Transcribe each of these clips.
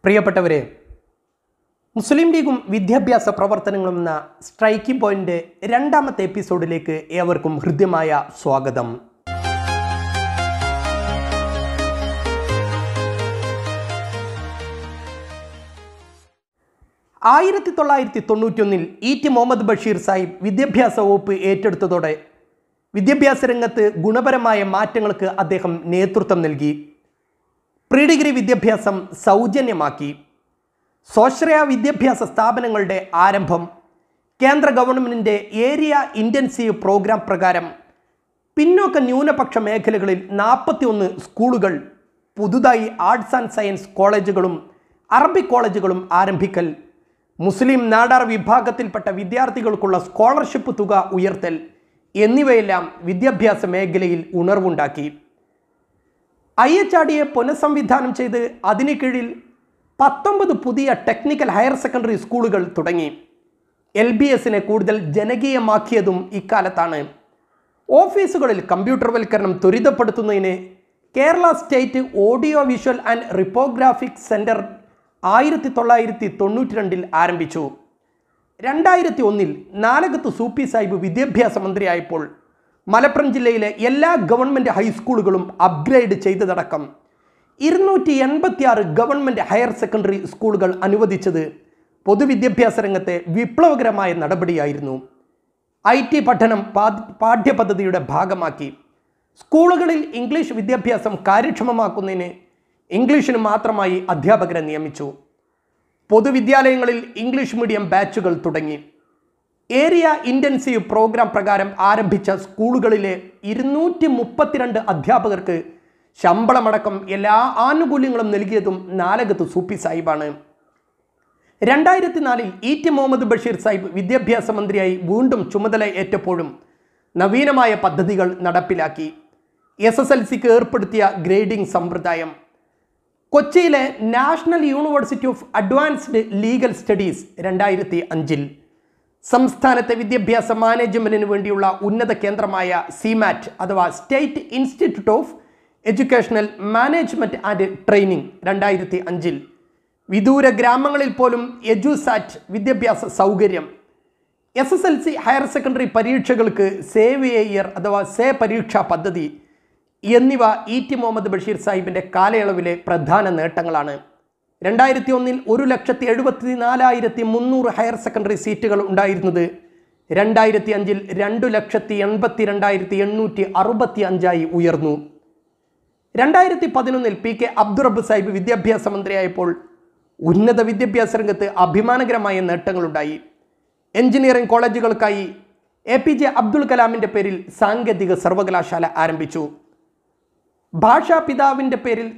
പ്രിയപ്പെട്ടവരെ മുസ്ലിം ലീഗും വിദ്യാഭ്യാസ പ്രവർത്തനങ്ങളും എന്ന സ്ട്രൈക്കിംഗ് പോയിന്റ് രണ്ടാമത്തെ എപ്പിസോഡിലേക്ക് ഏവർക്കും ഹൃദ്യമായ സ്വാഗതം ആയിരത്തി തൊള്ളായിരത്തി തൊണ്ണൂറ്റൊന്നിൽ ഇ ടി മുഹമ്മദ് ബഷീർ സാഹിബ് വിദ്യാഭ്യാസ വകുപ്പ് ഏറ്റെടുത്തതോടെ വിദ്യാഭ്യാസ രംഗത്ത് ഗുണപരമായ മാറ്റങ്ങൾക്ക് അദ്ദേഹം നേതൃത്വം നൽകി പ്രീ ഡിഗ്രി വിദ്യാഭ്യാസം സൗജന്യമാക്കി സ്വാശ്രയ വിദ്യാഭ്യാസ സ്ഥാപനങ്ങളുടെ ആരംഭം കേന്ദ്ര ഗവൺമെൻറ്റിൻ്റെ ഏരിയ ഇൻറ്റൻസീവ് പ്രോഗ്രാം പ്രകാരം പിന്നോക്ക ന്യൂനപക്ഷ മേഖലകളിൽ നാൽപ്പത്തി ഒന്ന് സ്കൂളുകൾ പുതുതായി ആർട്സ് ആൻഡ് സയൻസ് കോളേജുകളും അറബിക് കോളേജുകളും ആരംഭിക്കൽ മുസ്ലിം നാടാർ വിഭാഗത്തിൽപ്പെട്ട വിദ്യാർത്ഥികൾക്കുള്ള സ്കോളർഷിപ്പ് തുക ഉയർത്തൽ എന്നിവയെല്ലാം വിദ്യാഭ്യാസ മേഖലയിൽ ഉണർവുണ്ടാക്കി ഐ എച്ച് ആർ ഡിയെ പുനഃസംവിധാനം ചെയ്ത് അതിന് കീഴിൽ പത്തൊമ്പത് പുതിയ ടെക്നിക്കൽ ഹയർ സെക്കൻഡറി സ്കൂളുകൾ തുടങ്ങി എൽ ബി എസിനെ കൂടുതൽ ജനകീയമാക്കിയതും ഇക്കാലത്താണ് ഓഫീസുകളിൽ കമ്പ്യൂട്ടർവൽക്കരണം ത്വരിതപ്പെടുത്തുന്നതിന് Kerala state audio visual and reprographic centre ആയിരത്തി തൊള്ളായിരത്തി തൊണ്ണൂറ്റി രണ്ടിൽ ആരംഭിച്ചു രണ്ടായിരത്തി ഒന്നിൽ നാലകത്ത് സൂപ്പി സാഹിബ് വിദ്യാഭ്യാസ മന്ത്രിയായപ്പോൾ മലപ്പുറം ജില്ലയിലെ എല്ലാ ഗവൺമെൻറ് ഹൈസ്കൂളുകളും അപ്ഗ്രേഡ് ചെയ്തതടക്കം ഇരുന്നൂറ്റി എൺപത്തിയാറ് ഗവൺമെൻറ് ഹയർ സെക്കൻഡറി സ്കൂളുകൾ അനുവദിച്ചത് പൊതുവിദ്യാഭ്യാസ രംഗത്തെ വിപ്ലവകരമായ നടപടിയായിരുന്നു ഐ ടി പഠനം പാ- പാഠ്യപദ്ധതിയുടെ ഭാഗമാക്കി സ്കൂളുകളിൽ ഇംഗ്ലീഷ് വിദ്യാഭ്യാസം കാര്യക്ഷമമാക്കുന്നതിന് ഇംഗ്ലീഷിന് മാത്രമായി അധ്യാപകരെ നിയമിച്ചു പൊതുവിദ്യാലയങ്ങളിൽ ഇംഗ്ലീഷ് മീഡിയം ബാച്ചുകൾ തുടങ്ങി ഏരിയ ഇൻറ്റൻസീവ് പ്രോഗ്രാം പ്രകാരം ആരംഭിച്ച സ്കൂളുകളിലെ ഇരുന്നൂറ്റി മുപ്പത്തിരണ്ട് അധ്യാപകർക്ക് ശമ്പളമടക്കം എല്ലാ ആനുകൂല്യങ്ങളും നൽകിയതും നാലകത്ത് സൂപ്പി സാഹിബാണ് രണ്ടായിരത്തി നാലിൽ ഇ ടി മുഹമ്മദ് ബഷീർ സാഹിബ് വിദ്യാഭ്യാസ മന്ത്രിയായി വീണ്ടും ചുമതല ഏറ്റപ്പോഴും നവീനമായ പദ്ധതികൾ നടപ്പിലാക്കി എസ് എസ് എൽ സിക്ക് ഏർപ്പെടുത്തിയ ഗ്രേഡിംഗ് സമ്പ്രദായം കൊച്ചിയിലെ national university of advanced legal studies രണ്ടായിരത്തി അഞ്ചിൽ സംസ്ഥാനത്തെ വിദ്യാഭ്യാസ മാനേജ്മെന്റിന് വേണ്ടിയുള്ള ഉന്നത കേന്ദ്രമായ സിമാറ്റ് അഥവാ state institute of educational management and training രണ്ടായിരത്തി അഞ്ചിൽ വിദൂര ഗ്രാമങ്ങളിൽ പോലും എജുസാറ്റ് വിദ്യാഭ്യാസ സൗകര്യം S S L C higher secondary പരീക്ഷകൾക്ക് സേവ് എ ഇയർ അഥവാ സേ പരീക്ഷാ പദ്ധതി എന്നിവ ഇ ടി മുഹമ്മദ് ബഷീർ സാഹിബിൻ്റെ കാലയളവിലെ പ്രധാന നേട്ടങ്ങളാണ് രണ്ടായിരത്തി ഒന്നിൽ ഒരു ലക്ഷത്തി എഴുപത്തി നാലായിരത്തി മുന്നൂറ് ഹയർ സെക്കൻഡറി സീറ്റുകൾ ഉണ്ടായിരുന്നത് രണ്ടായിരത്തി അഞ്ചിൽ രണ്ടു ലക്ഷത്തി എൺപത്തി രണ്ടായിരത്തി എണ്ണൂറ്റി അറുപത്തി അഞ്ചായി ഉയർന്നു രണ്ടായിരത്തി പതിനൊന്നിൽ പി കെ അബ്ദുറബ് സാഹിബ് വിദ്യാഭ്യാസ മന്ത്രിയായപ്പോൾ ഉന്നത വിദ്യാഭ്യാസ രംഗത്ത് അഭിമാനകരമായ നേട്ടങ്ങളുണ്ടായി എഞ്ചിനീയറിംഗ് കോളേജുകൾക്കായി എ പി ജെ അബ്ദുൽ കലാമിൻ്റെ പേരിൽ സാങ്കേതിക സർവകലാശാല ആരംഭിച്ചു ഭാഷാ പിതാവിൻ്റെ പേരിൽ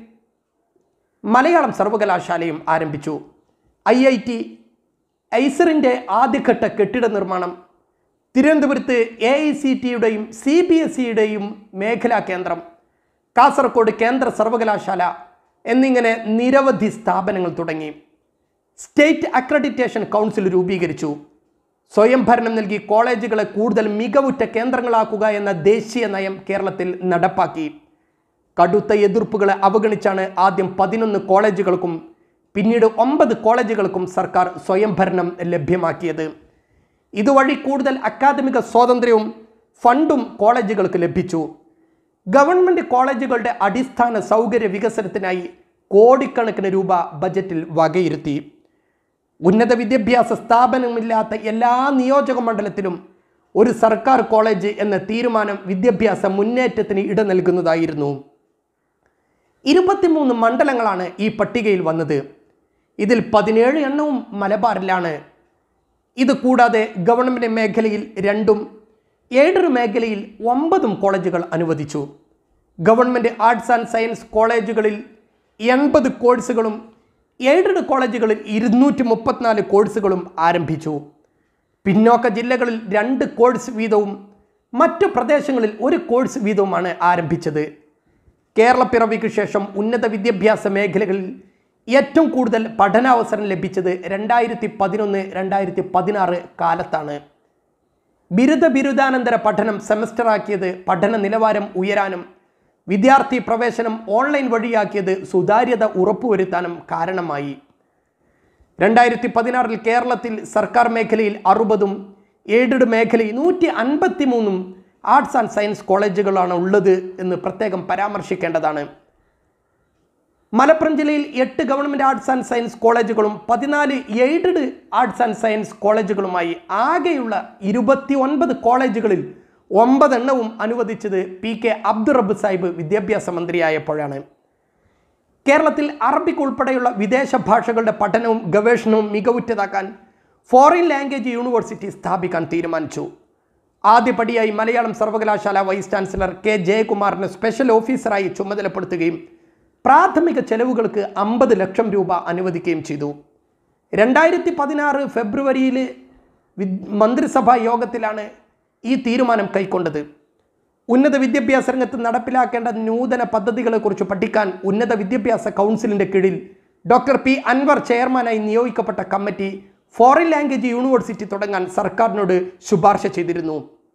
മലയാളം സർവകലാശാലയും ആരംഭിച്ചു ഐ ഐ ടി ഐസറിൻ്റെ ആദ്യഘട്ട കെട്ടിട നിർമ്മാണം തിരുവനന്തപുരത്ത് എ ഐ സി ടിയുടെയും സി ബി എസ് സിയുടെയും മേഖലാ കേന്ദ്രം കാസർഗോഡ് കേന്ദ്ര സർവകലാശാല എന്നിങ്ങനെ നിരവധി സ്ഥാപനങ്ങൾ തുടങ്ങി സ്റ്റേറ്റ് അക്രഡിറ്റേഷൻ കൗൺസിൽ രൂപീകരിച്ചു സ്വയം ഭരണം നൽകി കോളേജുകളെ കൂടുതൽ മികവുറ്റ കേന്ദ്രങ്ങളാക്കുക എന്ന ദേശീയ നയം കേരളത്തിൽ നടപ്പാക്കി കടുത്ത എതിർപ്പുകളെ അവഗണിച്ചാണ് ആദ്യം പതിനൊന്ന് കോളേജുകൾക്കും പിന്നീട് ഒമ്പത് കോളേജുകൾക്കും സർക്കാർ സ്വയംഭരണം ലഭ്യമാക്കിയത് ഇതുവഴി കൂടുതൽ അക്കാദമിക സ്വാതന്ത്ര്യവും ഫണ്ടും കോളേജുകൾക്ക് ലഭിച്ചു ഗവൺമെൻറ് കോളേജുകളുടെ അടിസ്ഥാന സൗകര്യ വികസനത്തിനായി കോടിക്കണക്കിന് രൂപ ബജറ്റിൽ വകയിരുത്തി ഉന്നത വിദ്യാഭ്യാസ സ്ഥാപനമില്ലാത്ത എല്ലാ നിയോജക മണ്ഡലത്തിലും ഒരു സർക്കാർ കോളേജ് എന്ന തീരുമാനം വിദ്യാഭ്യാസ മുന്നേറ്റത്തിന് ഇട നൽകുന്നതായിരുന്നു ഇരുപത്തിമൂന്ന് മണ്ഡലങ്ങളാണ് ഈ പട്ടികയിൽ വന്നത് ഇതിൽ പതിനേഴ് എണ്ണവും മലബാറിലാണ് ഇത് കൂടാതെ ഗവൺമെൻറ് മേഖലയിൽ രണ്ടും എയ്ഡഡ് മേഖലയിൽ ഒമ്പതും കോളേജുകൾ അനുവദിച്ചു ഗവൺമെൻറ് ആർട്സ് ആൻഡ് സയൻസ് കോളേജുകളിൽ എൺപത് കോഴ്സുകളും എയ്ഡഡ് കോളേജുകളിൽ ഇരുന്നൂറ്റി മുപ്പത്തിനാല് കോഴ്സുകളും ആരംഭിച്ചു പിന്നോക്ക ജില്ലകളിൽ രണ്ട് കോഴ്സ് വീതവും മറ്റു പ്രദേശങ്ങളിൽ ഒരു കോഴ്സ് വീതവുമാണ് ആരംഭിച്ചത് കേരളപ്പിറവിക്ക് ശേഷം ഉന്നത വിദ്യാഭ്യാസ മേഖലകളിൽ ഏറ്റവും കൂടുതൽ പഠനാവസരം ലഭിച്ചത് രണ്ടായിരത്തി പതിനൊന്ന് രണ്ടായിരത്തി പതിനാറ് കാലത്താണ് ബിരുദ ബിരുദാനന്തര പഠനം സെമസ്റ്ററാക്കിയത് പഠന നിലവാരം ഉയരാനും വിദ്യാർത്ഥി പ്രവേശനം ഓൺലൈൻ വഴിയാക്കിയത് സുതാര്യത ഉറപ്പുവരുത്താനും കാരണമായി രണ്ടായിരത്തി പതിനാറിൽ കേരളത്തിൽ സർക്കാർ മേഖലയിൽ അറുപതും എയ്ഡഡ് മേഖലയിൽ നൂറ്റി അൻപത്തി മൂന്നും ആർട്സ് ആൻഡ് സയൻസ് കോളേജുകളാണ് ഉള്ളത് എന്ന് പ്രത്യേകം പരാമർശിക്കേണ്ടതാണ് മലപ്പുറം ജില്ലയിൽ എട്ട് ഗവൺമെൻറ് ആർട്സ് ആൻഡ് സയൻസ് കോളേജുകളും പതിനാല് എയ്ഡഡ് ആർട്സ് ആൻഡ് സയൻസ് കോളേജുകളുമായി ആകെയുള്ള ഇരുപത്തി ഒൻപത് കോളേജുകളിൽ ഒമ്പതെണ്ണവും അനുവദിച്ചത് പി കെ അബ്ദുറബ് സാഹിബ് വിദ്യാഭ്യാസ മന്ത്രിയായപ്പോഴാണ് കേരളത്തിൽ അറബിക് ഉൾപ്പെടെയുള്ള വിദേശ ഭാഷകളുടെ പഠനവും ഗവേഷണവും മികവുറ്റതാക്കാൻ ഫോറിൻ ലാംഗ്വേജ് യൂണിവേഴ്സിറ്റി സ്ഥാപിക്കാൻ തീരുമാനിച്ചു ആദ്യപടിയായി മലയാളം സർവകലാശാല വൈസ് ചാൻസലർ കെ ജയകുമാറിനെ സ്പെഷ്യൽ ഓഫീസറായി ചുമതലപ്പെടുത്തുകയും പ്രാഥമിക ചെലവുകൾക്ക് അമ്പത് ലക്ഷം രൂപ അനുവദിക്കുകയും ചെയ്തു രണ്ടായിരത്തി പതിനാറ് ഫെബ്രുവരിയിൽ വിദ് മന്ത്രിസഭാ യോഗത്തിലാണ് ഈ തീരുമാനം കൈക്കൊണ്ടത് ഉന്നത വിദ്യാഭ്യാസ രംഗത്ത് നടപ്പിലാക്കേണ്ട നൂതന പദ്ധതികളെക്കുറിച്ച് പഠിക്കാൻ ഉന്നത വിദ്യാഭ്യാസ കൗൺസിലിൻ്റെ കീഴിൽ ഡോക്ടർ പി അൻവർ ചെയർമാനായി നിയോഗിക്കപ്പെട്ട കമ്മിറ്റി ഫോറിൻ ലാംഗ്വേജ് യൂണിവേഴ്സിറ്റി തുടങ്ങാൻ സർക്കാരിനോട് ശുപാർശ ചെയ്തിരുന്നു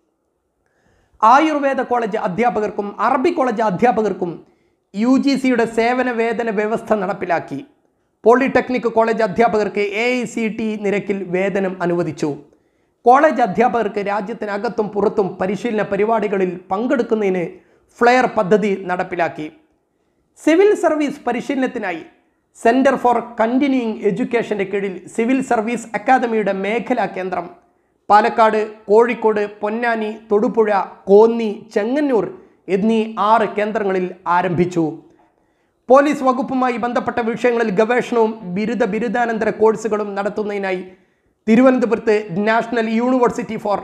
ആയുർവേദ കോളേജ് അധ്യാപകർക്കും അറബി കോളേജ് അധ്യാപകർക്കും യു ജി സിയുടെ സേവന വേതന വ്യവസ്ഥ നടപ്പിലാക്കി പോളിടെക്നിക് കോളേജ് അധ്യാപകർക്ക് എ ഐ സി ടി നിരക്കിൽ വേതനം അനുവദിച്ചു കോളേജ് അധ്യാപകർക്ക് രാജ്യത്തിനകത്തും പുറത്തും പരിശീലന പരിപാടികളിൽ പങ്കെടുക്കുന്നതിന് ഫ്ലെയർ പദ്ധതി നടപ്പിലാക്കി സിവിൽ സർവീസ് പരിശീലനത്തിനായി സെൻറ്റർ ഫോർ കണ്ടിന്യൂയിങ് എഡ്യൂക്കേഷൻ്റെ കീഴിൽ സിവിൽ സർവീസ് അക്കാദമിയുടെ മേഖലാ കേന്ദ്രം പാലക്കാട് കോഴിക്കോട് പൊന്നാനി തൊടുപുഴ കോന്നി ചെങ്ങന്നൂർ എന്നീ ആറ് കേന്ദ്രങ്ങളിൽ ആരംഭിച്ചു പോലീസ് വകുപ്പുമായി ബന്ധപ്പെട്ട വിഷയങ്ങളിൽ ഗവേഷണവും ബിരുദ ബിരുദാനന്തര കോഴ്സുകളും നടത്തുന്നതിനായി തിരുവനന്തപുരത്ത് national university for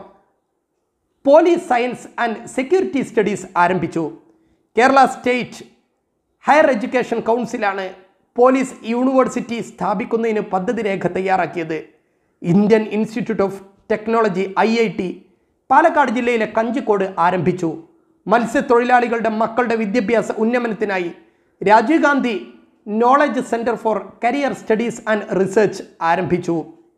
police science and security studies ആരംഭിച്ചു കേരള സ്റ്റേറ്റ് ഹയർ എഡ്യൂക്കേഷൻ കൗൺസിലാണ് പോലീസ് യൂണിവേഴ്സിറ്റി സ്ഥാപിക്കുന്നതിന് പദ്ധതി രേഖ തയ്യാറാക്കിയത് Indian institute of technology I I T Palakkad ജില്ലയിലെ കഞ്ചിക്കോട് ആരംഭിച്ചു മത്സ്യത്തൊഴിലാളികളുടെ മക്കളുടെ വിദ്യാഭ്യാസ ഉന്നമനത്തിനായി Rajiv Gandhi knowledge centre for career studies and research ആരംഭിച്ചു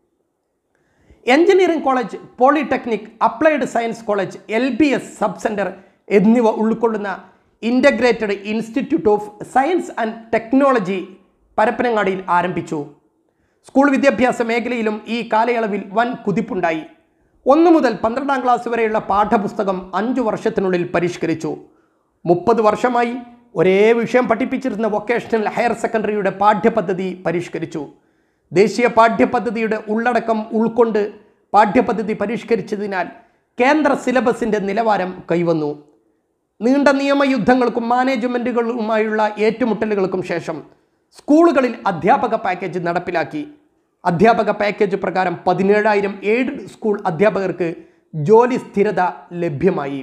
engineering college polytechnic applied science college L B S sub centre എന്നിവ ഉൾക്കൊള്ളുന്ന integrated institute of science and technology പരപ്പനങ്ങാടിയിൽ ആരംഭിച്ചു സ്കൂൾ വിദ്യാഭ്യാസ മേഖലയിലും ഈ കാലയളവിൽ വൻ കുതിപ്പുണ്ടായി ഒന്ന് മുതൽ പന്ത്രണ്ടാം ക്ലാസ് വരെയുള്ള പാഠപുസ്തകം അഞ്ചു വർഷത്തിനുള്ളിൽ പരിഷ്കരിച്ചു മുപ്പത് വർഷമായി ഒരേ വിഷയം പഠിപ്പിച്ചിരുന്ന വൊക്കേഷണൽ ഹയർ സെക്കൻഡറിയുടെ പാഠ്യപദ്ധതി പരിഷ്കരിച്ചു ദേശീയ പാഠ്യപദ്ധതിയുടെ ഉള്ളടക്കം ഉൾക്കൊണ്ട് പാഠ്യപദ്ധതി പരിഷ്കരിച്ചതിനാൽ കേന്ദ്ര സിലബസിൻ്റെ നിലവാരം കൈവന്നു നീണ്ട നിയമയുദ്ധങ്ങൾക്കും മാനേജ്മെൻറ്റുകളുമായുള്ള ഏറ്റുമുട്ടലുകൾക്കും ശേഷം സ്കൂളുകളിൽ അധ്യാപക പാക്കേജ് നടപ്പിലാക്കി അധ്യാപക പാക്കേജ് പ്രകാരം പതിനേഴായിരം എയ്ഡഡ് സ്കൂൾ അധ്യാപകർക്ക് ജോലി സ്ഥിരത ലഭ്യമായി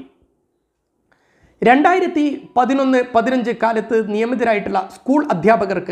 രണ്ടായിരത്തി പതിനൊന്ന് പതിനഞ്ച് കാലത്ത് നിയമിതരായിട്ടുള്ള സ്കൂൾ അധ്യാപകർക്ക്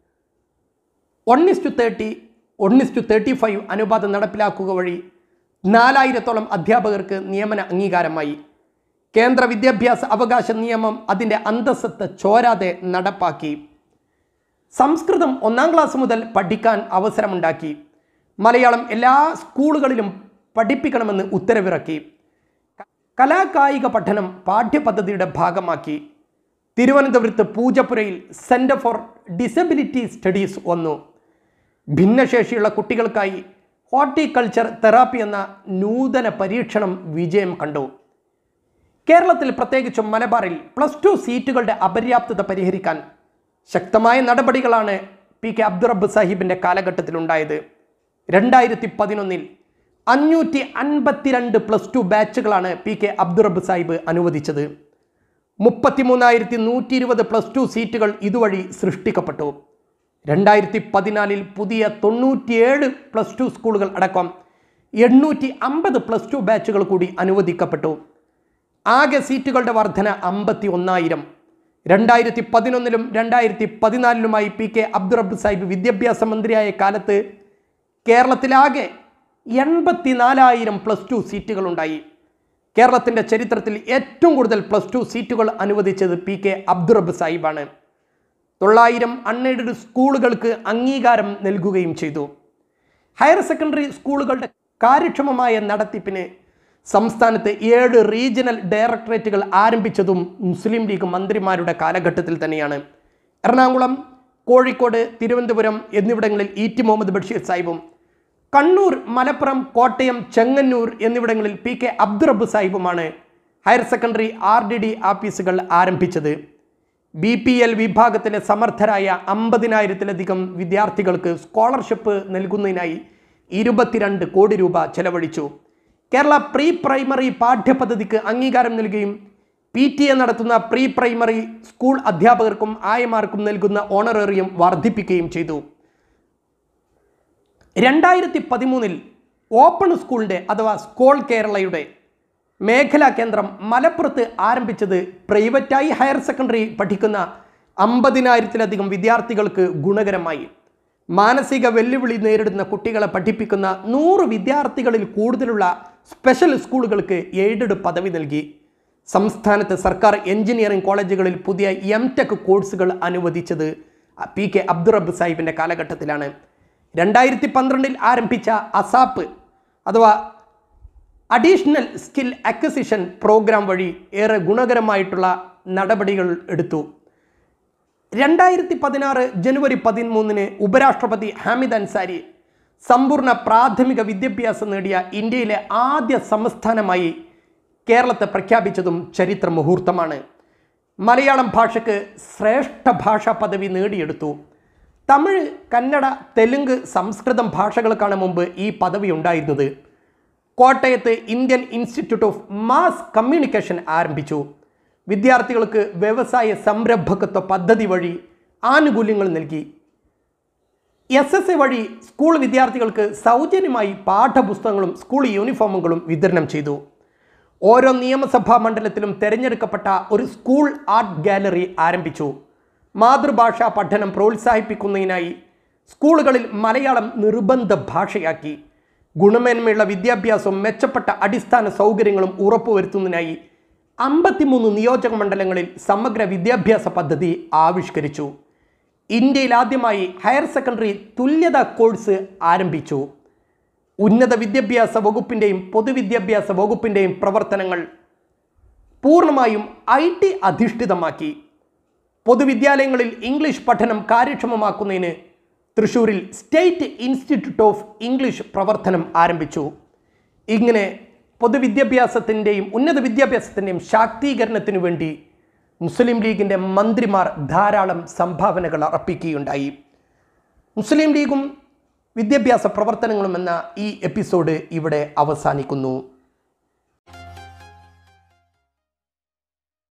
one is to thirty one is to thirty five അനുപാതം നടപ്പിലാക്കുക വഴി നാലായിരത്തോളം അധ്യാപകർക്ക് നിയമന അംഗീകാരമായി കേന്ദ്ര വിദ്യാഭ്യാസ അവകാശ നിയമം അതിൻ്റെ അന്തസ്സത്ത് ചോരാതെ നടപ്പാക്കി സംസ്കൃതം ഒന്നാം ക്ലാസ് മുതൽ പഠിക്കാൻ അവസരമുണ്ടാക്കി മലയാളം എല്ലാ സ്കൂളുകളിലും പഠിപ്പിക്കണമെന്ന് ഉത്തരവിറക്കി കലാകായിക പഠനം പാഠ്യപദ്ധതിയുടെ ഭാഗമാക്കി തിരുവനന്തപുരത്ത് പൂജപ്പുരയിൽ സെൻറ്റർ ഫോർ ഡിസബിലിറ്റി സ്റ്റഡീസ് വന്നു ഭിന്നശേഷിയുള്ള കുട്ടികൾക്കായി ഹോർട്ടിക്കൾച്ചർ തെറാപ്പി എന്ന നൂതന പരീക്ഷണം വിജയം കണ്ടു കേരളത്തിൽ പ്രത്യേകിച്ചും മലബാറിൽ പ്ലസ് ടു സീറ്റുകളുടെ അപര്യാപ്തത പരിഹരിക്കാൻ ശക്തമായ നടപടികളാണ് പി കെ അബ്ദുറബ് സാഹിബിൻ്റെ കാലഘട്ടത്തിലുണ്ടായത് രണ്ടായിരത്തി പതിനൊന്നിൽ അഞ്ഞൂറ്റി അൻപത്തിരണ്ട് പ്ലസ് ടു ബാച്ചുകളാണ് പി കെ അബ്ദുറബ് സാഹിബ് അനുവദിച്ചത് മുപ്പത്തിമൂന്നായിരത്തി നൂറ്റി ഇരുപത് പ്ലസ് ടു സീറ്റുകൾ ഇതുവഴി സൃഷ്ടിക്കപ്പെട്ടു രണ്ടായിരത്തി പതിനാലിൽ പുതിയ തൊണ്ണൂറ്റിയേഴ് പ്ലസ് ടു സ്കൂളുകൾ അടക്കം എണ്ണൂറ്റി അമ്പത് പ്ലസ് ടു ബാച്ചുകൾ കൂടി അനുവദിക്കപ്പെട്ടു ആകെ സീറ്റുകളുടെ വർധന അമ്പത്തി ഒന്നായിരം രണ്ടായിരത്തി പതിനൊന്നിലും രണ്ടായിരത്തി പതിനാലിലുമായി പി കെ അബ്ദുറബ് സാഹിബ് വിദ്യാഭ്യാസ മന്ത്രിയായ കാലത്ത് കേരളത്തിലാകെ എൺപത്തിനാലായിരം പ്ലസ് ടു സീറ്റുകളുണ്ടായി കേരളത്തിൻ്റെ ചരിത്രത്തിൽ ഏറ്റവും കൂടുതൽ പ്ലസ് ടു സീറ്റുകൾ അനുവദിച്ചത് പി കെ അബ്ദുറബ് സാഹിബാണ് തൊള്ളായിരം അൺഎയ്ഡഡ് സ്കൂളുകൾക്ക് അംഗീകാരം നൽകുകയും ചെയ്തു ഹയർ സെക്കൻഡറി സ്കൂളുകളുടെ കാര്യക്ഷമമായ നടത്തിപ്പിന് സംസ്ഥാനത്ത് ഏഴ് റീജിയണൽ ഡയറക്ടറേറ്റുകൾ ആരംഭിച്ചതും മുസ്ലിം ലീഗ് മന്ത്രിമാരുടെ കാലഘട്ടത്തിൽ തന്നെയാണ് എറണാകുളം കോഴിക്കോട് തിരുവനന്തപുരം എന്നിവിടങ്ങളിൽ ഇ ടി മുഹമ്മദ് ബഷീർ സാഹിബും കണ്ണൂർ മലപ്പുറം കോട്ടയം ചെങ്ങന്നൂർ എന്നിവിടങ്ങളിൽ പി കെ അബ്ദുറബ് സാഹിബുമാണ് higher secondary R D D ആഫീസുകൾ ആരംഭിച്ചത് ബി പി എൽ വിഭാഗത്തിലെ സമർത്ഥരായ അമ്പതിനായിരത്തിലധികം വിദ്യാർത്ഥികൾക്ക് സ്കോളർഷിപ്പ് നൽകുന്നതിനായി ഇരുപത്തിരണ്ട് കോടി രൂപ ചെലവഴിച്ചു കേരള പ്രീ പ്രൈമറി പാഠ്യപദ്ധതിക്ക് അംഗീകാരം നൽകുകയും പി ടി എ നടത്തുന്ന പ്രീ പ്രൈമറി സ്കൂൾ അധ്യാപകർക്കും ആയമാർക്കും നൽകുന്ന ഓണറേറിയം വർദ്ധിപ്പിക്കുകയും ചെയ്തു രണ്ടായിരത്തി പതിമൂന്നിൽ ഓപ്പൺ സ്കൂളിൻ്റെ അഥവാ സ്കോൾ കേരളയുടെ മേഖലാ കേന്ദ്രം മലപ്പുറത്ത് ആരംഭിച്ചത് പ്രൈവറ്റായി ഹയർ സെക്കൻഡറി പഠിക്കുന്ന അമ്പതിനായിരത്തിലധികം വിദ്യാർത്ഥികൾക്ക് ഗുണകരമായി മാനസിക വെല്ലുവിളി നേരിടുന്ന കുട്ടികളെ പഠിപ്പിക്കുന്ന നൂറ് വിദ്യാർത്ഥികളിൽ കൂടുതലുള്ള സ്പെഷ്യൽ സ്കൂളുകൾക്ക് എയ്ഡഡ് പദവി നൽകി സംസ്ഥാനത്ത് സർക്കാർ എഞ്ചിനീയറിംഗ് കോളേജുകളിൽ പുതിയ എം ടെക് കോഴ്സുകൾ അനുവദിച്ചത് പി കെ അബ്ദുറബ് സാഹിബിൻ്റെ കാലഘട്ടത്തിലാണ് രണ്ടായിരത്തി പന്ത്രണ്ടിൽ ആരംഭിച്ച അസാപ്പ് അഥവാ അഡീഷണൽ സ്കിൽ അക്വസിഷൻ പ്രോഗ്രാം വഴി ഏറെ ഗുണകരമായിട്ടുള്ള നടപടികൾ എടുത്തു രണ്ടായിരത്തി പതിനാറ് ജനുവരി പതിമൂന്നിന് ഉപരാഷ്ട്രപതി ഹാമിദ് അൻസാരി സമ്പൂർണ്ണ പ്രാഥമിക വിദ്യാഭ്യാസം നേടിയ ഇന്ത്യയിലെ ആദ്യ സംസ്ഥാനമായി കേരളത്തെ പ്രഖ്യാപിച്ചതും ചരിത്ര മുഹൂർത്തമാണ് മലയാളം ഭാഷയ്ക്ക് ശ്രേഷ്ഠ ഭാഷാ പദവി നേടിയെടുത്തു തമിഴ് കന്നഡ തെലുങ്ക് സംസ്കൃതം ഭാഷകൾക്കാണ് മുമ്പ് ഈ പദവി ഉണ്ടായിരുന്നത് കോട്ടയത്ത് Indian institute of mass communication ആരംഭിച്ചു വിദ്യാർത്ഥികൾക്ക് വ്യവസായ സംരംഭകത്വ പദ്ധതി വഴി ആനുകൂല്യങ്ങൾ നൽകി എസ് എസ് എ വഴി സ്കൂൾ വിദ്യാർത്ഥികൾക്ക് സൗജന്യമായി പാഠപുസ്തകങ്ങളും സ്കൂൾ യൂണിഫോമുകളും വിതരണം ചെയ്തു ഓരോ നിയമസഭാ മണ്ഡലത്തിലും തിരഞ്ഞെടുക്കപ്പെട്ട ഒരു സ്കൂൾ ആർട്ട് ഗാലറി ആരംഭിച്ചു മാതൃഭാഷാ പഠനം പ്രോത്സാഹിപ്പിക്കുന്നതിനായി സ്കൂളുകളിൽ മലയാളം നിർബന്ധ ഭാഷയാക്കി ഗുണമേന്മയുള്ള വിദ്യാഭ്യാസവും മെച്ചപ്പെട്ട അടിസ്ഥാന സൗകര്യങ്ങളും ഉറപ്പുവരുത്തുന്നതിനായി അമ്പത്തിമൂന്ന് നിയോജക മണ്ഡലങ്ങളിൽ സമഗ്ര വിദ്യാഭ്യാസ പദ്ധതി ആവിഷ്കരിച്ചു ഇന്ത്യയിൽ ആദ്യമായി ഹയർ സെക്കൻഡറി തുല്യതാ കോഴ്സ് ആരംഭിച്ചു ഉന്നത വിദ്യാഭ്യാസ വകുപ്പിൻ്റെയും പൊതുവിദ്യാഭ്യാസ വകുപ്പിൻ്റെയും പ്രവർത്തനങ്ങൾ പൂർണ്ണമായും ഐ ടി അധിഷ്ഠിതമാക്കി പൊതുവിദ്യാലയങ്ങളിൽ ഇംഗ്ലീഷ് പഠനം കാര്യക്ഷമമാക്കുന്നതിന് തൃശൂരിൽ സ്റ്റേറ്റ് ഇൻസ്റ്റിറ്റ്യൂട്ട് ഓഫ് ഇംഗ്ലീഷ് പ്രവർത്തനം ആരംഭിച്ചു ഇങ്ങനെ പൊതുവിദ്യാഭ്യാസത്തിൻ്റെയും ഉന്നത വിദ്യാഭ്യാസത്തിൻ്റെയും ശാക്തീകരണത്തിനു വേണ്ടി മുസ്ലിം ലീഗിൻ്റെ മന്ത്രിമാർ ധാരാളം സംഭാവനകൾ അർപ്പിക്കുകയുണ്ടായി മുസ്ലിം ലീഗും വിദ്യാഭ്യാസ പ്രവർത്തനങ്ങളും എന്ന ഈ എപ്പിസോഡ് ഇവിടെ അവസാനിക്കുന്നു